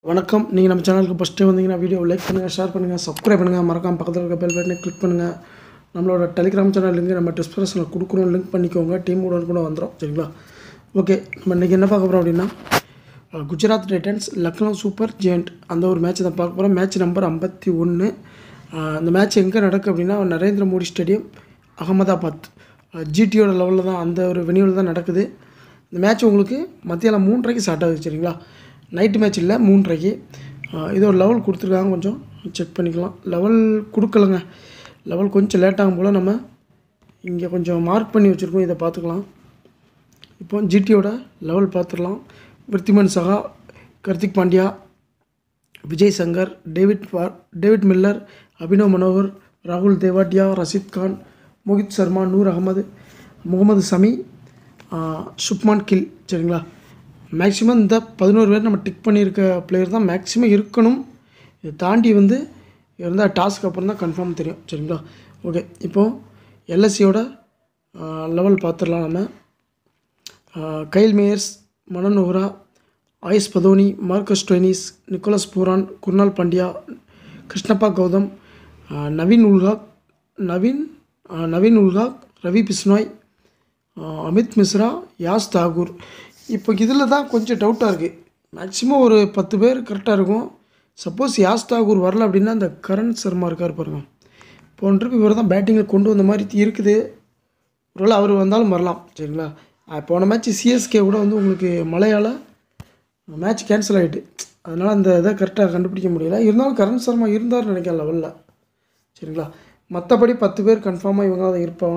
வணக்கம் நீங்கள் நம்ம சேனலுக்கு ஃபஸ்ட்டு வந்தீங்கன்னா வீடியோ லைக் பண்ணுங்கள் ஷேர் பண்ணுங்கள் சப்ஸ்கிரைப் பண்ணுங்கள் மறக்காம பக்கத்தில் இருக்க பெல் பட்டனை கிளிக் பண்ணுங்கள் நம்மளோட டெலிகிராம் சேனல் லிங்க் நம்ம டிஸ்கிரிப்ஷனில் கொடுக்குறோம் லிங்க் பண்ணிக்கோங்க டீம் கூட கூட வந்துடும் சரிங்களா ஓகே நம்ம இன்றைக்கி என்ன பார்க்க போகிறோம் அப்படின்னா அஹ், Gujarat Titans Lucknow super giant அந்த ஒரு மேட்ச் தான் பார்க்க போகிறோம் மேட்ச் நம்பர் ஐம்பத்தி ஒன்று அந்த மேட்ச் எங்கே நடக்கு அப்படின்னா நரேந்திர மோடி ஸ்டேடியம் அகமதாபாத் ஜிடியோட லெவலில் தான் அந்த ஒரு வெனியூவில் தான் நடக்குது இந்த மேட்ச் உங்களுக்கு மத்தியானம் மூன்றரைக்கு ஸ்டார்ட் ஆகுது சரிங்களா நைட்டு மேட்ச் இல்லை மூன்றரைக்கு ஆஹ் இது ஒரு லெவல் கொடுத்துருக்காங்க கொஞ்சம் செக் பண்ணிக்கலாம் லெவல் கொடுக்கலங்க லெவல் கொஞ்சம் லேட் ஆகும் போல் நம்ம இங்கே கொஞ்சம் மார்க் பண்ணி வச்சுருக்கோம் இதை பார்த்துக்கலாம் இப்போ ஜிடியோட லெவல் பார்த்துடலாம் விருத்திமன் சகா கார்த்திக் பாண்டியா விஜய் சங்கர் டேவிட் வா டேவிட் மில்லர் அபினவ் மனோகர் ராகுல் தேவாட்டியா ரஷீத் கான் மோஹித் சர்மா நூர் அகமது முகமது சமி ஆஹ், சுப்மான் கில் சரிங்களா மேக்ஸிமம் இந்த பதினோரு பேர் நம்ம டிக் பண்ணியிருக்க பிளேயர் தான் மேக்ஸிமம் இருக்கணும் இதை தாண்டி வந்து இருந்தால் டாஸ்க்கு அப்புறம் தான் கன்ஃபார்ம் தெரியும் சரிங்களா ஓகே இப்போது எல்எஸ்சியோட லெவல் பார்த்துடலாம் நம்ம ஆஹ் Kyle Mayers Manan Vohra Ayush Badoni Marcus Stoinis Nicholas Pooran Krunal Pandya Krishnappa Gowtham ஆஹ் நவீன் உல்காக் நவீன் ஆஹ் நவீன் உல்காக் ரவி பிஸ்னாய் ஆஹ் அமித் மிஸ்ரா யாஸ் தாகூர் இப்போ இதில் தான் கொஞ்சம் டவுட்டாக இருக்குது மேக்ஸிமம் ஒரு பத்து பேர் கரெக்டாக இருக்கும் சப்போஸ் யாஸ் தாகூர் வரல அப்படின்னா அந்த கரண் சர்மா இருக்கார் பாருங்க போன ட்ரிப் இவர் தான் பேட்டிங்கில் கொண்டு வந்த மாதிரி இருக்குது ஒருவேளை அவர் வந்தாலும் வரலாம் சரிங்களா அஹ் போன மேட்ச் சிஎஸ்கே கூட வந்து உங்களுக்கு மழையால் மேட்ச் கேன்சல் ஆகிட்டு அதனால் அந்த இதை கரெக்டாக கண்டுபிடிக்க முடியல இருந்தாலும் கரண் சர்மா இருந்தார் நினைக்கிறேன் லெவலில் சரிங்களா மற்றபடி பத்து பேர் கன்ஃபார்மாக இவங்க தான் இருப்பாங்க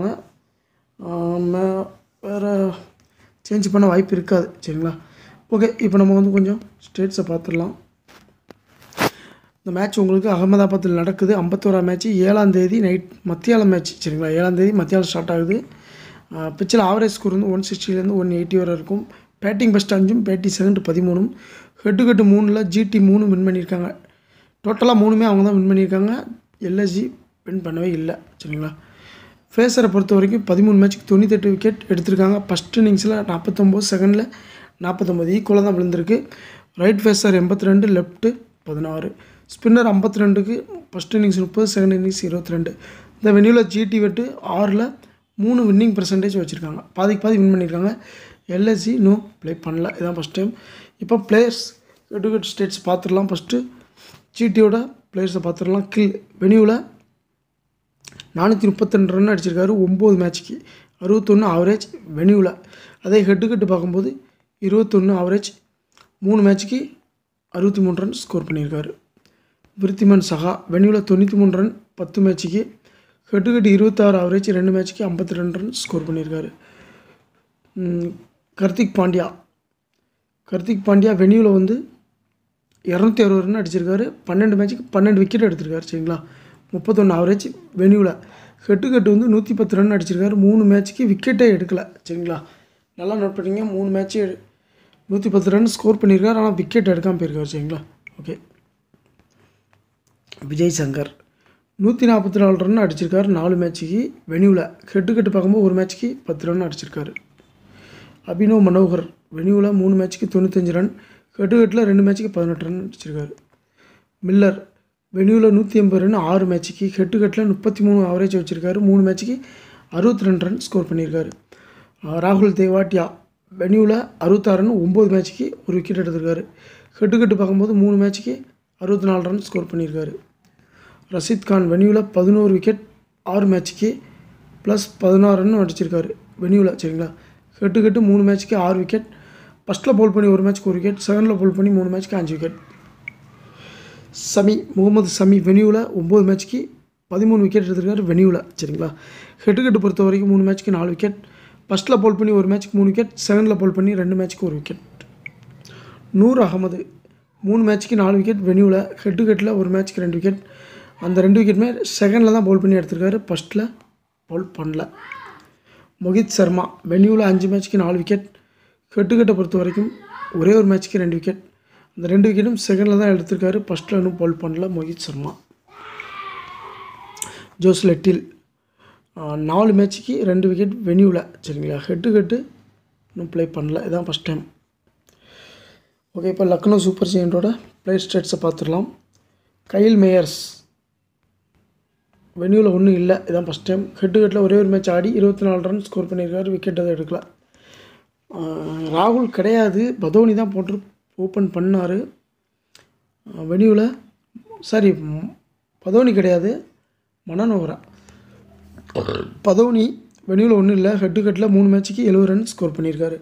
வேறு சேஞ்ச் பண்ண வாய்ப்பு இருக்காது சரிங்களா ஓகே இப்போ நம்ம வந்து கொஞ்சம் ஸ்டேட்ஸை பார்த்துடலாம் இந்த மேட்ச் உங்களுக்கு அகமதாபாத்தில் நடக்குது ஐம்பத்தோராம் மேட்ச் ஏழாம் தேதி நைட் மத்தியாலம் மேட்ச் சரிங்களா ஏழாம் தேதி மத்தியாலம் ஸ்டார்ட் ஆகுது பிச்சில் ஆவரேஜ் ஸ்கோர் வந்து ஒன் சிக்ஸ்டிலேருந்து ஒன் எயிட்டி வரை இருக்கும் பேட்டிங் ஃபஸ்ட் அஞ்சும் பேட்டிங் செகண்ட் பதிமூணும் ஹெட்டு கட்டு மூணில் ஜிடி மூணு வின் பண்ணியிருக்காங்க டோட்டலாக மூணுமே அவங்க தான் வின் பண்ணியிருக்காங்க எல்எஸ்ஜி வின் பண்ணவே இல்லை சரிங்களா ஃபேஸரை பொறுத்த வரைக்கும் பதிமூணு மேட்ச்சுக்கு தொண்ணூத்தெட்டு விக்கெட் எடுத்திருக்காங்க ஃபஸ்ட் இன்னிங்ஸில் நாற்பத்தொம்போது செகண்டில் நாற்பத்தொம்போது ஈக்குவலாக தான் விழுந்திருக்கு ரைட் ஃபேஸர் எண்பத்தி ரெண்டு லெஃப்ட்டு பதினாறு ஸ்பின்னர் ஐம்பத்தி ரெண்டுக்கு ஃபஸ்ட் இன்னிங்ஸ் முப்பது செகண்ட் இன்னிங்ஸ் இருபத்தி ரெண்டு இந்த வெனியூவில் ஜிடி வெட்டு ஆறில் மூணு வின்னிங் பர்சன்டேஜ் வச்சுருக்காங்க பாதிக்கு பாதி வின் பண்ணியிருக்காங்க எல்எஸ்சி இன்னும் ப்ளே பண்ணல இதான் ஃபஸ்ட் டைம் இப்போ பிளேயர்ஸ் எடுகட் ஸ்டேட்ஸ் பார்த்துடலாம் ஃபஸ்ட்டு ஜிடியோட பிளேயர்ஸை பார்த்துடலாம் கில் வெனியூவில் நானூற்றி முப்பத்திரெண்டு ரன் அடிச்சிருக்காரு ஒம்பது மேட்ச்க்கு அறுபத்தொன்று ஆவரேஜ் வெனியூவில் அதே ஹெட்டு கட்டு பார்க்கும்போது இருபத்தொன்று ஆவரேஜ் மூணு மேட்ச்க்கு அறுபத்தி மூணு ரன் ஸ்கோர் பண்ணியிருக்காரு விருத்திமன் சஹா வெனியூவில் தொண்ணூற்றி மூணு ரன் பத்து மேட்ச்சுக்கு ஹெட்டு கட்டு இருபத்தாறு ஆவரேஜ் ரெண்டு மேட்ச்க்கு ஐம்பத்தி ரெண்டு ரன் ஸ்கோர் பண்ணியிருக்காரு ம், கார்த்திக் பாண்டியா கார்த்திக் பாண்டியா வெனியூவில் வந்து இரநூத்தி அறுபது ரன் அடிச்சிருக்காரு பன்னெண்டு மேட்ச்சுக்கு பன்னெண்டு விக்கெட் எடுத்திருக்காரு சரிங்களா முப்பத்தொன்று ஆவரேஜ் வெனியூவில் ஹெட்டு கட்டு வந்து நூற்றி பத்து ரன் அடிச்சிருக்காரு மூணு மேட்ச்சுக்கு விக்கெட்டே எடுக்கல சரிங்களா நல்லா நோட் பண்ணிங்க மூணு மேட்ச்சு நூற்றி பத்து ரன் ஸ்கோர் பண்ணியிருக்காரு ஆனால் விக்கெட் எடுக்காமல் போயிருக்காரு சரிங்களா ஓகே விஜய் சங்கர் நூற்றி நாற்பத்தி நாலு ரன் அடிச்சிருக்காரு நாலு மேட்ச்சுக்கு வெனியூவில் ஹெட்டு கட்டு பார்க்கும்போது ஒரு மேட்ச்சுக்கு பத்து ரன் அடிச்சிருக்காரு அபினவ் மனோகர் வெனியூவில் மூணு மேட்ச்சுக்கு தொண்ணூத்தஞ்சு ரன் ஹெட்டுகட்டில் ரெண்டு மேட்ச்சுக்கு பதினெட்டு ரன் அடிச்சிருக்காரு மில்லர் வெனியூவில் நூற்றி எண்பது ரன் ஆறு மேட்ச்சுக்கு ஹெட்டுகட்டில் முப்பத்தி மூணு ஆவரேஜ் வச்சுருக்காரு மூணு மேட்ச்சுக்கு அறுபத்தி ரெண்டு ரன் ஸ்கோர் பண்ணியிருக்காரு ஆஹ் ராகுல் தேவாட்டியா வெனியூவில் அறுபத்தாறு ரன் ஒம்பது மேட்ச்சுக்கு ஒரு விக்கெட் எடுத்திருக்காரு ஹெட்டுகட்டு பார்க்கும்போது மூணு மேட்ச்சுக்கு அறுபத்தி நாலு ரன் ஸ்கோர் பண்ணியிருக்காரு ரஷீத் கான் வெனியூவில் பதினோரு விக்கெட் ஆறு மேட்ச்சுக்கு ப்ளஸ் பதினாறு ரன் அடிச்சிருக்காரு வெனியூவில் சரிங்களா ஹெட்டு கட்டு மூணு மேட்ச்சுக்கு ஆறு விக்கெட் ஃபஸ்ட்டில் பவுல் பண்ணி ஒரு மேட்ச்க்கு ஒரு விக்கெட் செகண்டில் பவுல் பண்ணி மூணு மேட்ச்க்கு அஞ்சு விக்கெட் சமி முகமது சமி வெனியூவில் ஒம்பது மேட்ச்க்கு பதிமூணு விக்கெட் எடுத்திருக்காரு வெனியூவில் சரிங்களா ஹெட்டு கட்டு பொறுத்த வரைக்கும் மூணு மேட்ச்க்கு நாலு விக்கெட் ஃபஸ்ட்டில் பவுல் பண்ணி ஒரு மேட்ச்க்கு மூணு விக்கெட் செகண்டில் பவுல் பண்ணி ரெண்டு மேட்ச்க்கு ஒரு விக்கெட் நூர் அகமது மூணு மேட்ச்க்கு நாலு விக்கெட் வெனியூவில் ஹெட்டு கட்டில் ஒரு மேட்ச்க்கு ரெண்டு விக்கெட் அந்த ரெண்டு விக்கெட்டுமே செகண்டில் தான் பவுல் பண்ணி எடுத்திருக்காரு ஃபஸ்ட்டில் பவுல் பண்ணல மோஹித் சர்மா வெனியூவில் அஞ்சு மேட்ச்க்கு நாலு விக்கெட் ஹெட்டுக்கட்டை பொறுத்த வரைக்கும் ஒரே ஒரு மேட்ச்க்கு ரெண்டு விக்கெட் அந்த ரெண்டு விக்கெட்டும் செகண்டில் தான் எடுத்திருக்காரு ஃபஸ்ட்டில் இன்னும் பவுல் பண்ணல மோஹித் சர்மா ஜோஸ் லெட்டில் ஆஹ், நாலு மேட்ச்சுக்கு ரெண்டு விக்கெட் வெனியூவில் சரிங்களா ஹெட்டு கட்டு இன்னும் ப்ளே பண்ணல இதான் ஃபஸ்ட் டைம் ஓகே இப்போ லக்னோ சூப்பர் ஜெயின்ட்டோட ப்ளே ஸ்டேட்ஸை பார்த்துடலாம் கைல் மேயர்ஸ் வெனியூவில் ஒன்றும் இல்லை இதான் ஃபஸ்ட் டைம் ஹெட்டு ஹெட்டில் ஒரே ஒரு மேட்ச் ஆடி இருபத்தி நாலு ரன் ஸ்கோர் பண்ணியிருக்காரு விக்கெட் எதுவும் எடுக்கல ஆஹ் ராகுல் கிடையாது பதோனி தான் போட்டு ஓப்பன் பண்ணார் வெனியூவில் சாரி ம், பதோனி கிடையாது மனனோகரா பதோனி வெனியூவில் ஒன்றும் இல்லை ஹெட்டு ஹெட்டில் மூணு மேட்ச்சுக்கு எழுபது ரன் ஸ்கோர் பண்ணியிருக்காரு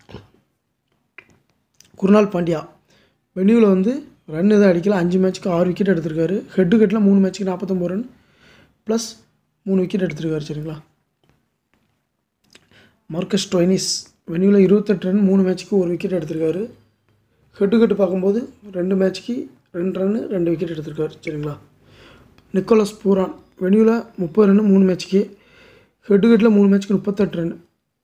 குருநாள் பாண்டியா வெனியூவில் வந்து ரன் எதுவும் அடிக்கல அஞ்சு மேட்ச்சுக்கு ஆறு விக்கெட் எடுத்திருக்காரு ஹெட்டு ஹெட்டில் மூணு மேட்ச்சுக்கு நாற்பத்தொம்பது ரன் ப்ளஸ் மூணு விக்கெட் எடுத்திருக்காரு சரிங்களா மார்க்கஸ் டொய்னிஸ் வெனியூவில் இருபத்தெட்டு ரன் மூணு மேட்ச்சுக்கு ஒரு விக்கெட் எடுத்திருக்காரு ஹெட்டு ஹெட்டு பார்க்கும்போது ரெண்டு மேட்ச்சுக்கு ரெண்டு ரன்னு ரெண்டு விக்கெட் எடுத்திருக்காரு சரிங்களா நிக்கோலஸ் பூரான் வெனியூவில் முப்பது ரன்னு மூணு மேட்ச்சுக்கு ஹெட்டு ஹெட்டில் மூணு மேட்ச்சுக்கு முப்பத்தெட்டு ரன்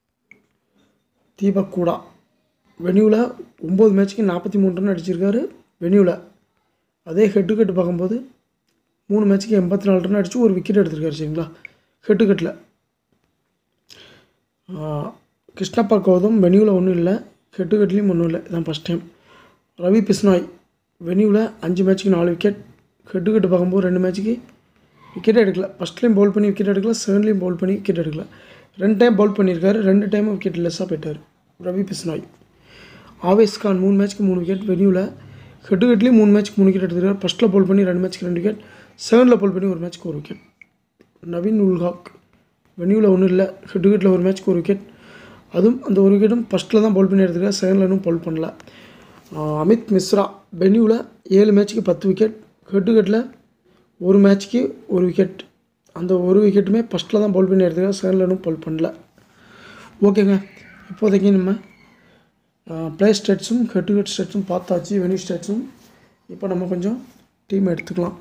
தீபக் கூடா வெனியூவில் ஒம்பது மேட்ச்சுக்கு நாற்பத்தி மூணு ரன் அடிச்சிருக்காரு வெனியூவில் அதே ஹெட்டு ஹெட்டு பார்க்கும்போது மூணு மேட்ச்சுக்கு எண்பத்தி நாலு ரன் அடித்து ஒரு விக்கெட் எடுத்திருக்காரு சரிங்களா ஹெட்டு ஹெட்டில் கிருஷ்ணப்பா கௌதம் வெனியூவில் ஒன்றும் இல்லை ஹெட்டு ஹெட்லேயும் ஒன்றும் இல்லை இதான் ஃபஸ்ட் டைம் ரவி பிஸ்னாய் வெனியூவில் அஞ்சு மேட்ச்சுக்கு நாலு விக்கெட் ஹெட்டு ஹெட்டு பார்க்கும்போது ரெண்டு மேட்ச்சுக்கு விக்கெட் எடுக்கல ஃபஸ்ட்லேயும் பவுல் பண்ணி விக்கெட் எடுக்கல செகண்ட்லேயும் பவுல் பண்ணி விக்கெட் எடுக்கல ரெண்டு டைம் பவுல் பண்ணியிருக்காரு ரெண்டு டைமும் விக்கெட் லெஸ்ஸாக போயிட்டார் ரவி பிஸ்னாய் ஆவேஸ் கான் மூணு மேட்ச்க்கு மூணு விக்கெட் வெனியூவில் ஹெட்டு ஹெட்லேயும் மூணு மேட்ச்க்கு மூணு விக்கெட் எடுத்துருக்காரு ஃபஸ்ட்டில் பவுல் பண்ணி ரெண்டு மேட்ச்க்கு ரெண்டு விக்கெட் செகண்டில் பவுல் பண்ணி ஒரு மேட்ச்க்கு ஒரு விக்கெட் நவீன் உல்ஹாக் வெனியூவில் ஒன்றும் இல்லை ஹெட்டு ஹெட்டில் ஒரு மேட்ச்க்கு ஒரு விக்கெட் அதுவும் அந்த ஒரு விக்கெட்டும் ஃபஸ்ட்டில் தான் பவுல் பண்ணி எடுத்துருக்காரு செகண்டில் இன்னும் பவுல் பண்ணல ஆஹ் அமித் மிஸ்ரா வெனியூவில் ஏழு மேட்ச்சுக்கு பத்து விக்கெட் ஹெட்டு ஹெட்டில் ஒரு மேட்ச்க்கு ஒரு விக்கெட் அந்த ஒரு விக்கெட்டுமே ஃபஸ்ட்டில் தான் பவுல் பண்ணி எடுத்துருக்காரு செகண்டில் இன்னும் பவுல் பண்ணல ஓகேங்க இப்போதைக்கு நம்ம ப்ளே ஸ்டேட்ஸும் ஹெட் டு ஹெட் ஸ்டேட்ஸும் பார்த்தாச்சு வெனியூ ஸ்டேட்ஸும் இப்போ நம்ம கொஞ்சம் டீம் எடுத்துக்கலாம்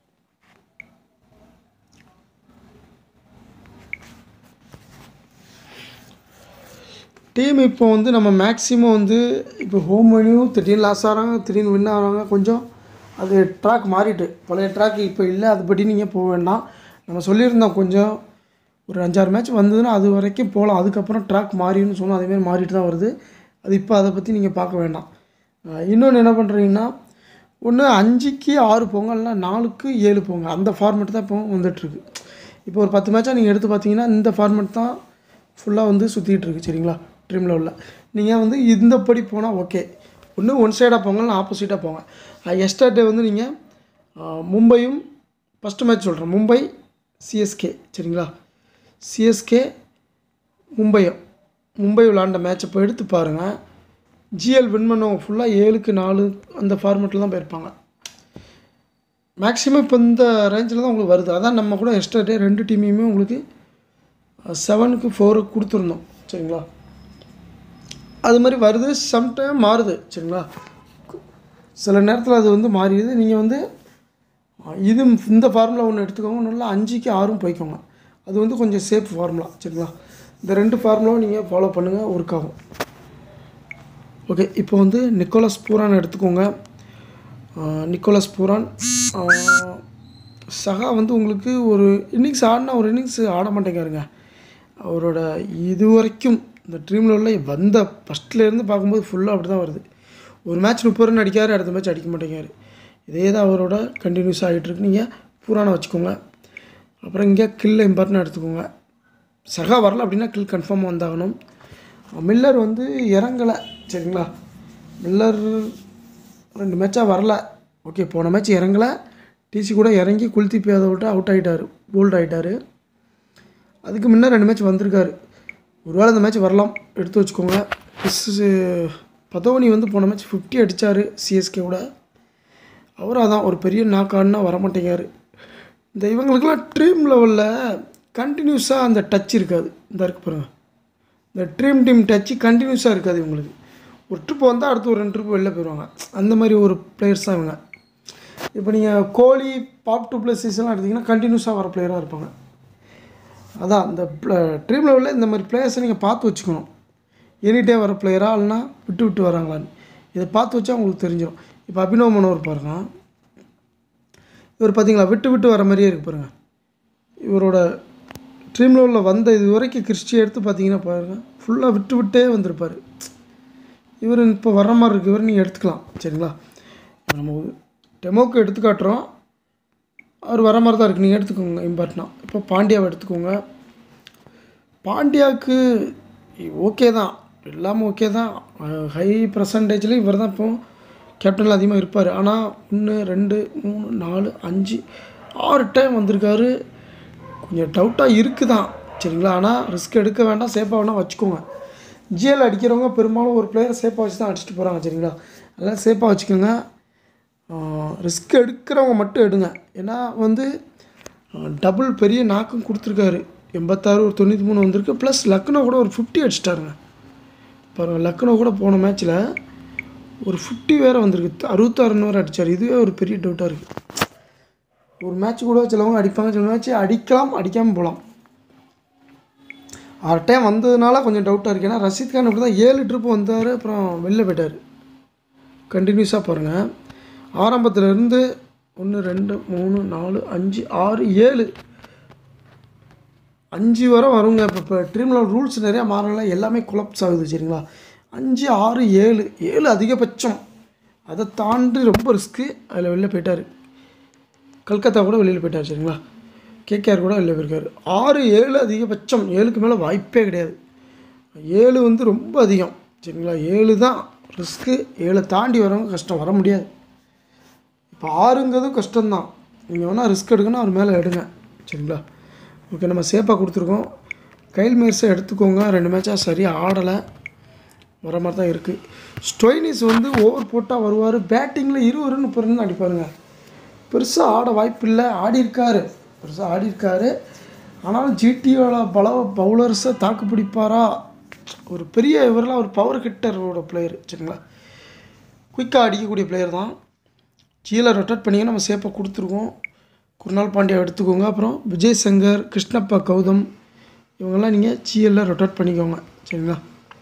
டீம் இப்போ வந்து நம்ம மேக்ஸிமம் வந்து இப்போ ஹோம் வெனியூ திடீர்னு லாஸ் ஆகிறாங்க திடீர்னு வின் ஆகிறாங்க கொஞ்சம் அது ட்ராக் மாறிட்டு பழைய ட்ராக் இப்போ இல்லை அதுபடி நீங்கள் போக வேண்டாம் நம்ம சொல்லியிருந்தோம் கொஞ்சம் ஒரு அஞ்சாறு மேட்ச் வந்ததுன்னா அது வரைக்கும் போகலாம் அதுக்கப்புறம் ட்ராக் மாறின்னு சொன்னோம் அதேமாதிரி மாறிட்டு தான் வருது அது இப்போ அதை பற்றி நீங்கள் பார்க்க வேண்டாம் இன்னொன்று என்ன பண்ணுறீங்கன்னா ஒன்று அஞ்சுக்கு ஆறு போங்க இல்லைனா நாலுக்கு ஏழு போங்க அந்த ஃபார்மெட் தான் இப்போ வந்துட்டுருக்கு இப்போ ஒரு பத்து மேட்சாக நீங்கள் எடுத்து பார்த்தீங்கன்னா இந்த ஃபார்மெட் தான் ஃபுல்லாக வந்து சுற்றிட்டு இருக்கு சரிங்களா ட்ரீம் லெவலில் நீங்கள் வந்து இந்த படி போனால் ஓகே ஒன்று ஒன் சைடாக போங்க இல்லை ஆப்போசிட்டாக போங்க எஸ்டர்டே வந்து நீங்கள் மும்பையும் ஃபஸ்ட்டு மேட்ச் சொல்கிறேன் மும்பை சிஎஸ்கே சரிங்களா சிஎஸ்கே மும்பையும் மும்பை விளாண்ட மேட்சை இப்போ எடுத்து பாருங்கள் ஜிஎல் வின் பண்ணவங்க ஃபுல்லாக ஏழுக்கு நாலு அந்த ஃபார்மெட்டில் தான் போயிருப்பாங்க மேக்ஸிமம் இப்போ இந்த ரேஞ்சில் தான் உங்களுக்கு வருது அதான் நம்ம கூட எஸ்டர்டே ரெண்டு டீமையுமே உங்களுக்கு செவனுக்கு ஃபோருக்கு கொடுத்துருந்தோம் சரிங்களா அது மாதிரி வருது சம்டைம் மாறுது சரிங்களா சில நேரத்தில் அது வந்து மாறிடுது நீங்கள் வந்து அஹ், இது இந்த ஃபார்முலா ஒன்று எடுத்துக்கோங்க நல்லா அஞ்சுக்கு ஆறும் போய்க்கோங்க அது வந்து கொஞ்சம் சேஃப் ஃபார்முலா சரிங்களா இந்த ரெண்டு ஃபார்முலாவும் நீங்கள் ஃபாலோ பண்ணுங்கள் ஒர்க் ஆகும் ஓகே இப்போ வந்து நிக்கோலஸ் பூரான் எடுத்துக்கோங்க அஹ், நிக்கோலஸ் பூரான் அஹ், சகா வந்து உங்களுக்கு ஒரு இன்னிங்ஸ் ஆடினா ஒரு இன்னிங்ஸ் ஆட மாட்டேங்காருங்க அவரோட இது வரைக்கும் இந்த ட்ரீம் உள்ள வந்த ஃபஸ்ட்லேருந்து பார்க்கும்போது ஃபுல்லாக அப்படி தான் வருது ஒரு மேட்ச் முப்பது ரன் அடிக்காரு அடுத்த மேட்ச் அடிக்க மாட்டேங்காரு இதே தான் அவரோட கண்டினியூஸ் ஆகிட்டு இருக்கு நீங்கள் பூரானை வச்சுக்கோங்க அப்புறம் இங்கே கில் இம்பார்ட்டன் எடுத்துக்கோங்க சகா வரல அப்படின்னா கில் கன்ஃபார்ம் வந்தாகணும் மில்லர் வந்து இறங்கலை சரிங்களா மில்லர் ரெண்டு மேட்சாக வரல ஓகே போன மேட்ச் இறங்கலை டிசி கூட இறங்கி குளித்தி பேத விட்டு அவுட் ஆகிட்டார் போல்ட் ஆகிட்டார் அதுக்கு முன்னே ரெண்டு மேட்ச் வந்திருக்காரு ஒருவேளை இந்த மேட்ச் வரலாம் எடுத்து வச்சுக்கோங்க கிறிஸ் பதவனி வந்து போன மேட்ச் ஃபிஃப்டி அடித்தார் சிஎஸ்கே கூட அவரும் அதான் ஒரு பெரிய நாக் ஆடினா வர மாட்டேங்காரு இந்த இவங்களுக்கெல்லாம் ட்ரீம் லெவலில் கண்டினியூஸாக அந்த டச் இருக்காது இந்த இருக்கு பாருங்க இந்த ட்ரீம் டீம் டச்சு கண்டினியூஸாக இருக்காது இவங்களுக்கு ஒரு ட்ரிப் வந்தால் அடுத்து ஒரு ரெண்டு ட்ரிப் வெளில போயிடுவாங்க அந்த மாதிரி ஒரு பிளேயர்ஸ் தான் இவங்க இப்போ நீங்கள் கோலி பாப் டூ ப்ளஸ் சீசன்லாம் எடுத்திங்கன்னா கண்டினியூஸாக வர பிளேயராக இருப்பாங்க அதான் இந்த ட்ரீம் லெவலில் இந்த மாதிரி பிளேயர்ஸை நீங்கள் பார்த்து வச்சுக்கணும் எனி டே வர பிளேயரா இல்லைனா விட்டு விட்டு வராங்களான்னு இதை பார்த்து வச்சா உங்களுக்கு தெரிஞ்சிடும் இப்போ அபினவ் மனோவர் பாருங்க இவர் பார்த்தீங்களா விட்டு விட்டு வர மாதிரியே இருக்கு பாருங்க இவரோட ட்ரீம் லெவலில் வந்த இது வரைக்கும் கிறிஸ்டி எடுத்து பார்த்தீங்கன்னா பாருங்கள் ஃபுல்லாக விட்டு விட்டே வந்திருப்பார் இவர் இப்போ வர்ற மாதிரி இருக்கு இவர் நீங்கள் எடுத்துக்கலாம் சரிங்களா நம்ம டெமோக்கு எடுத்து காட்டுறோம் அவர் வர மாதிரி தான் இருக்குது நீங்கள் எடுத்துக்கோங்க இம்பார்ட்டனாக இப்போ பாண்டியாவை எடுத்துக்கோங்க பாண்டியாவுக்கு ஓகே தான் எல்லாமே ஓகே தான் ஹை பர்சன்டேஜ்லேயும் இவர் தான் இப்போ கேப்டனில் அதிகமாக இருப்பார் ஆனால் ஒன்று ரெண்டு மூணு நாலு அஞ்சு ஆறு டைம் வந்திருக்காரு கொஞ்சம் டவுட்டாக இருக்குது தான் சரிங்களா ஆனால் ரிஸ்க் எடுக்க வேண்டாம் சேஃபாக வேணால் வச்சுக்கோங்க ஜிஎல் அடிக்கிறவங்க பெரும்பாலும் ஒரு பிளேயரை சேஃபாக வச்சு தான் அடிச்சுட்டு போகிறாங்க சரிங்களா அதெல்லாம் சேஃபாக வச்சுக்கோங்க ரிஸ்க் எடுக்கிறவங்க மட்டும் எடுங்க ஏன்னா வந்து டபுள் பெரிய நாக்கும் கொடுத்துருக்காரு எண்பத்தாறு ஒரு தொண்ணூற்றி மூணு வந்திருக்கு ப்ளஸ் லக்னோ கூட ஒரு ஃபிஃப்டி அடிச்சிட்டாருங்க பாருங்கள் லக்னோ கூட போன மேட்ச்சில் ஒரு ஃபிஃப்டி வேறு வந்திருக்கு அறுபத்தாறு ரன் வேறு அடித்தார் இதுவே ஒரு பெரிய டவுட்டாக இருக்குது ஒரு மேட்ச் கூட சிலவங்க அடிப்பாங்க சில மேட்ச் அடிக்கலாம் அடிக்காமல் போகலாம் ஆறு டைம் வந்ததுனால கொஞ்சம் டவுட்டாக இருக்குது ஏன்னா ரஷீத் கான் இப்படி தான் ஏழு ட்ரிப்பு வந்தார் அப்புறம் வெளில போயிட்டார் கண்டினியூஸாக பாருங்கள் ஆரம்பத்துலேருந்து ஒன்று ரெண்டு மூணு நாலு அஞ்சு ஆறு ஏழு அஞ்சு வரை வருங்க இப்போ இப்போ ட்ரீமில் ரூல்ஸ் நிறையா மாறல எல்லாமே குழப்ஸ் ஆகுது சரிங்களா அஞ்சு ஆறு ஏழு ஏழு அதிகபட்சம் அதை தாண்டி ரொம்ப ரிஸ்க்கு அதில் வெளில போயிட்டார் கல்கத்தா கூட வெளியில் போயிட்டார் சரிங்களா கேகேஆர் கூட வெளில போயிருக்காரு ஆறு ஏழு அதிகபட்சம் ஏழுக்கு மேலே வாய்ப்பே கிடையாது ஏழு வந்து ரொம்ப அதிகம் சரிங்களா ஏழு தான் ரிஸ்க்கு ஏழை தாண்டி வரவங்க கஷ்டம் வர முடியாது இப்போ ஆறுங்கிறது கஷ்டம்தான் நீங்கள் வேணால் ரிஸ்க் எடுக்கணும் அவர் மேலே எடுங்க சரிங்களா ஓகே நம்ம சேஃபாக கொடுத்துருக்கோம் கைல் மேர்ஸை எடுத்துக்கோங்க ரெண்டு மேட்சாக சரியாக ஆடலை வர மாதிரி தான் இருக்குது ஸ்டொய்னிஸ் வந்து ஓவர் போட்டால் வருவார் பேட்டிங்கில் இருபது முப்பது ரன் அடிப்பாருங்க பெருசாக ஆட வாய்ப்பு இல்லை ஆடி இருக்காரு பெருசாக ஆடி இருக்காரு ஆனாலும் ஜிடியோட பல பவுலர்ஸை தாக்கு பிடிப்பாரா ஒரு பெரிய இவரெல்லாம் ஒரு பவர் ஹிட்டரோட பிளேயர் சரிங்களா குயிக்காக அடிக்கக்கூடிய பிளேயர் தான் கீழே ரொட்டேட் பண்ணிங்க நம்ம சேஃபாக கொடுத்துருக்கோம் குருநாள் பாண்டியா எடுத்துக்கோங்க அப்புறம் விஜய் சங்கர் கிருஷ்ணப்பா கௌதம் இவங்கெல்லாம் நீங்கள் ஜிஎல்ல ரொட்டேட் பண்ணிக்கோங்க சரிங்களா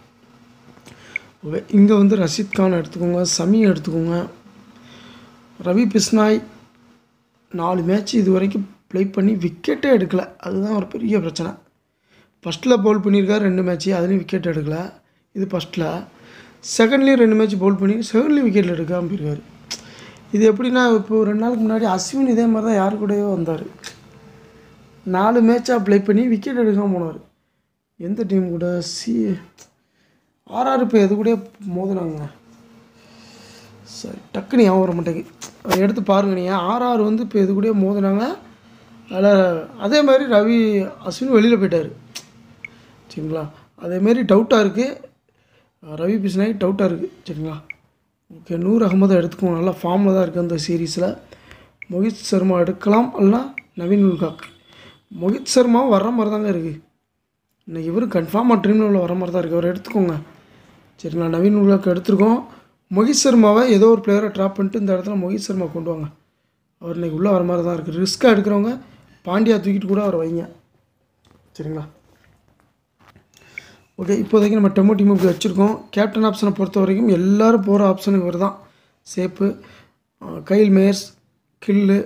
ஓகே இங்கே வந்து ரஷீத் கான் எடுத்துக்கோங்க சமி எடுத்துக்கோங்க ரவி பிஸ்னாய் நாலு மேட்ச் இது வரைக்கும் ப்ளே பண்ணி விக்கெட்டே எடுக்கலை அதுதான் ஒரு பெரிய பிரச்சனை ஃபஸ்ட்டில் பவுல் பண்ணியிருக்காரு ரெண்டு மேட்ச்சு அதுலேயும் விக்கெட் எடுக்கலை இது ஃபஸ்ட்டில் செகண்ட்லேயும் ரெண்டு மேட்ச் பவுல் பண்ணி செகண்ட்லேயும் விக்கெட் எடுக்காமல் போயிருக்காரு இது எப்படின்னா இப்போ ரெண்டு நாளுக்கு முன்னாடி அஸ்வின் இதே மாதிரி தான் யாரு கூடயோ வந்தார் நாலு மேட்சாக ப்ளே பண்ணி விக்கெட் எடுக்காமல் போனார் எந்த டீம் கூட சி ஆர்ஆர் இப்போ எது கூட மோதினாங்க சரி டக்குனு ஞாபகம் வர மாட்டேங்குது அதை எடுத்து பாருங்க நீங்கள் ஆர்ஆர் வந்து இப்போ எது கூட மோதினாங்க அதில் அதே மாதிரி ரவி அஸ்வின் வெளியில் போயிட்டார் சரிங்களா அதேமாரி டவுட்டாக இருக்குது ரவி பிஸ்னாய் டவுட்டாக இருக்குது சரிங்களா ஓகே நூர் அகமது எடுத்துக்கோங்க நல்லா ஃபார்மில் தான் இருக்குது அந்த சீரீஸில் மோஹித் சர்மா எடுக்கலாம் இல்லைனா நவீன் உல்காக் மோஹித் சர்மாவும் வர்ற மாதிரி தாங்க இருக்குது இன்னைக்கு இவரும் கன்ஃபார்மாக ட்ரீம் லெவலில் வர மாதிரி தான் இருக்குது அவர் எடுத்துக்கோங்க சரிங்களா நவீன் உல்காக் எடுத்துருக்கோம் மோஹித் சர்மாவை ஏதோ ஒரு பிளேயரை ட்ராப் பண்ணிட்டு இந்த இடத்துல மோஹித் சர்மா கொண்டு வாங்க அவர் இன்னைக்கு உள்ளே வர மாதிரி தான் இருக்குது ரிஸ்க்காக எடுக்கிறவங்க பாண்டியா தூக்கிட்டு கூட அவர் வைங்க சரிங்களா ஓகே இப்போதைக்கு நம்ம டெமோ டீம் இப்படி வச்சுருக்கோம் கேப்டன் ஆப்ஷனை பொறுத்த வரைக்கும் எல்லோரும் போகிற ஆப்ஷன் இவர் தான் சேப்பு அஹ், கைல் மேயர்ஸ் கில்லு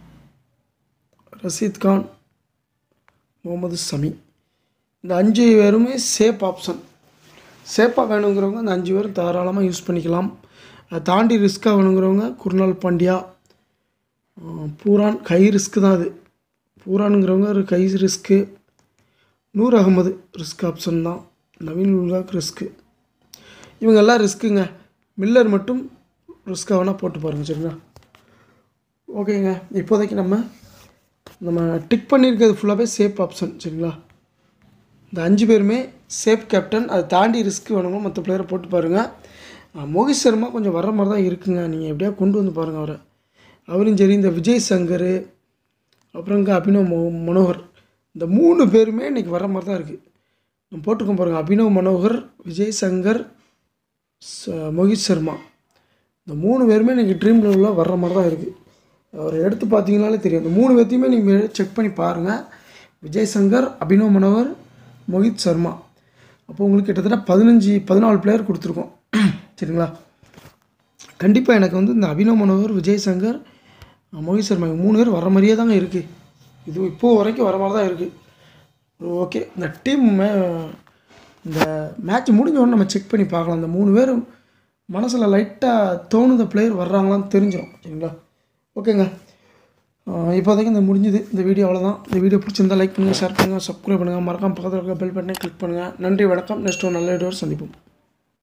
ரஷீத் கான் முகமது சமி இந்த அஞ்சு பேருமே சேஃப் ஆப்ஷன் சேஃபாக வேணுங்கிறவங்க அந்த அஞ்சு பேரும் தாராளமாக யூஸ் பண்ணிக்கலாம் அதை தாண்டி ரிஸ்க்காக வேணுங்கிறவங்க குருநாள் பாண்டியா அஹ், பூரான் கை ரிஸ்க்கு தான் அது பூரானுங்கிறவங்க ஒரு கை risk Noor Ahmad risk option தான் நவீன் உல்காக் ரிஸ்க்கு இவங்க எல்லாம் ரிஸ்க்குங்க மில்லர் மட்டும் ரிஸ்க்காக வேணால் போட்டு பாருங்கள் சரிங்களா ஓகேங்க இப்போதைக்கு நம்ம நம்ம டிக் பண்ணியிருக்கிறது ஃபுல்லாகவே சேஃப் ஆப்ஷன் சரிங்களா இந்த அஞ்சு பேருமே சேஃப் கேப்டன் அதை தாண்டி ரிஸ்க் வேணுமோ மற்ற பிளேயரை போட்டு பாருங்கள் அஹ் மோகித் சர்மா கொஞ்சம் வர்ற மாதிரி தான் இருக்குங்க நீங்கள் எப்படியா கொண்டு வந்து பாருங்கள் அவரை அவரும் சரி இந்த விஜய் சங்கர் அப்புறம் இங்கே அபினவ் மோ மனோகர் இந்த மூணு பேருமே இன்றைக்கி வர மாதிரி தான் இருக்குது நம்ம போட்டுக்கோம் பாருங்கள் அபினவ் மனோகர் விஜய் சங்கர் ச- மோகித் சர்மா இந்த மூணு பேருமே இன்றைக்கி ட்ரீம் லெவலில் வர்ற மாதிரி தான் இருக்குது அவரை எடுத்து பார்த்தீங்கனாலே தெரியும் இந்த மூணு பேர்த்தையுமே நீங்கள் செக் பண்ணி பாருங்கள் விஜய் சங்கர் அபினவ் மனோகர் மோகித் சர்மா அப்போ உங்களுக்கு கிட்டத்தட்ட பதினஞ்சு பதினாலு பிளேயர் கொடுத்துருக்கோம் சரிங்களா கண்டிப்பாக எனக்கு வந்து இந்த அபினவ் மனோகர் விஜய் சங்கர் மோகித் சர்மா இவங்க மூணு பேர் வர மாதிரியே தாங்க இருக்குது இது இப்போது வரைக்கும் வர மாதிரி தான் இருக்குது ஓகே இந்த டீம் மே இந்த மேட்ச் முடிஞ்ச உடனே நம்ம செக் பண்ணி பார்க்கலாம் இந்த மூணு பேரும் மனசில் லைட்டாக தோணுத பிளேயர் வர்றாங்களான்னு தெரிஞ்சிடும் சரிங்களா ஓகேங்க ஆஹ் இப்போதைக்கு இந்த முடிஞ்சுது இந்த வீடியோ அவ்வளோதான் இந்த வீடியோ பிடிச்சிருந்தா லைக் பண்ணுங்கள் ஷேர் பண்ணுங்கள் சப்ஸ்கிரைப் பண்ணுங்கள் மறக்காம பக்கத்தில் இருக்க பெல் பட்டனை கிளிக் பண்ணுங்கள் நன்றி வணக்கம் நெக்ஸ்ட் ஒரு நல்ல வீடியோ சந்திப்போம்